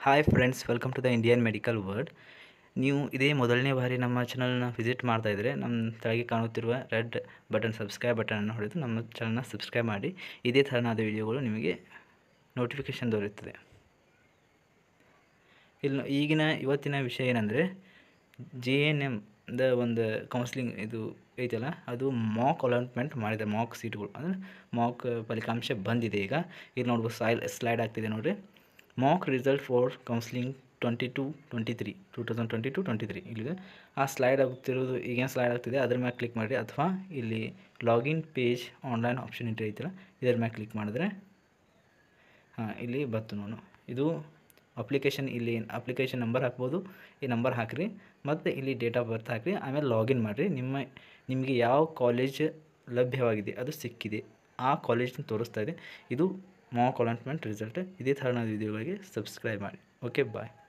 hi friends welcome to the Indian medical world ನೀವು ಇದೇ ಮೊದಲನೇ ಬಾರಿ ನಮ್ಮ ಚಾನಲ್ನ ವಿಸಿಟ್ ಮಾಡ್ತಾ ಇದ್ದರೆ ನಮ್ಮ ಕೆಳಗೆ ಕಾಣುತ್ತಿರುವ ರೆಡ್ ಬಟನ್ ಸಬ್ಸ್ಕ್ರೈಬ್ ಬಟನನ್ನು ಹೊಡೆದು ನಮ್ಮ ಚಾನಲ್ನ ಸಬ್ಸ್ಕ್ರೈಬ್ ಮಾಡಿ ಇದೇ ಥರನಾದ ವಿಡಿಯೋಗಳು ನಿಮಗೆ ನೋಟಿಫಿಕೇಷನ್ ದೊರೆಯುತ್ತದೆ ಇಲ್ಲಿ ಈಗಿನ ಇವತ್ತಿನ ವಿಷಯ ಏನಂದರೆ ಜೆ ಎನ್ ಎಮ್ ದ ಒಂದು ಕೌನ್ಸ್ಲಿಂಗ್ ಇದು ಐತಲ್ಲ ಅದು ಮಾಕ್ ಅಲಾಟ್ಮೆಂಟ್ ಮಾಡಿದೆ ಮಾಕ್ ಸೀಟ್ಗಳು ಅಂದರೆ ಮಾಕ್ ಫಲಿತಾಂಶ ಬಂದಿದೆ ಈಗ ಇಲ್ಲಿ ನೋಡ್ಬೋದು ಸೈಲ್ ಸ್ಲೈಡ್ ಆಗ್ತಿದೆ ನೋಡಿರಿ mock result for counselling twenty two twenty three two thousand twenty two twenty three ಇಲ್ಲಿಗೆ ಆ ಸ್ಲೈಡ್ ಆಗ್ತಿರೋದು ಈಗೇನು ಸ್ಲೈಡ್ ಆಗ್ತಿದೆ ಅದ್ರ ಮೇಲೆ ಕ್ಲಿಕ್ ಮಾಡಿರಿ ಅಥವಾ ಇಲ್ಲಿ ಲಾಗಿನ್ ಪೇಜ್ ಆನ್ಲೈನ್ ಆಪ್ಷನ್ ಇಟ್ಟು ಐತಲ್ಲ ಇದ್ರ ಮೇಲೆ ಕ್ಲಿಕ್ ಮಾಡಿದ್ರೆ ಹಾಂ ಇಲ್ಲಿ ಬತ್ತು ನಾನು ಇದು ಅಪ್ಲಿಕೇಶನ್ ಇಲ್ಲಿ ಅಪ್ಲಿಕೇಶನ್ ನಂಬರ್ ಹಾಕ್ಬೋದು ಈ ನಂಬರ್ ಹಾಕಿರಿ ಮತ್ತು ಇಲ್ಲಿ ಡೇಟ್ ಆಫ್ ಬರ್ತ್ ಹಾಕಿರಿ ಆಮೇಲೆ ಲಾಗಿನ್ ಮಾಡಿರಿ ನಿಮ್ಮ ನಿಮಗೆ ಯಾವ ಕಾಲೇಜ್ ಲಭ್ಯವಾಗಿದೆ ಅದು ಸಿಕ್ಕಿದೆ ಆ ಕಾಲೇಜ್ನ ತೋರಿಸ್ತಾ ಇದೆ ಇದು ಮಾಕ್ ಅಲಾಟ್ಮೆಂಟ್ ರಿಸಲ್ಟ್ ಇದೇ ಥರನಾದ ವಿಡಿಯೋಗಳಿಗೆ ಸಬ್ಸ್ಕ್ರೈಬ್ ಮಾಡಿ ಓಕೆ ಬಾಯ್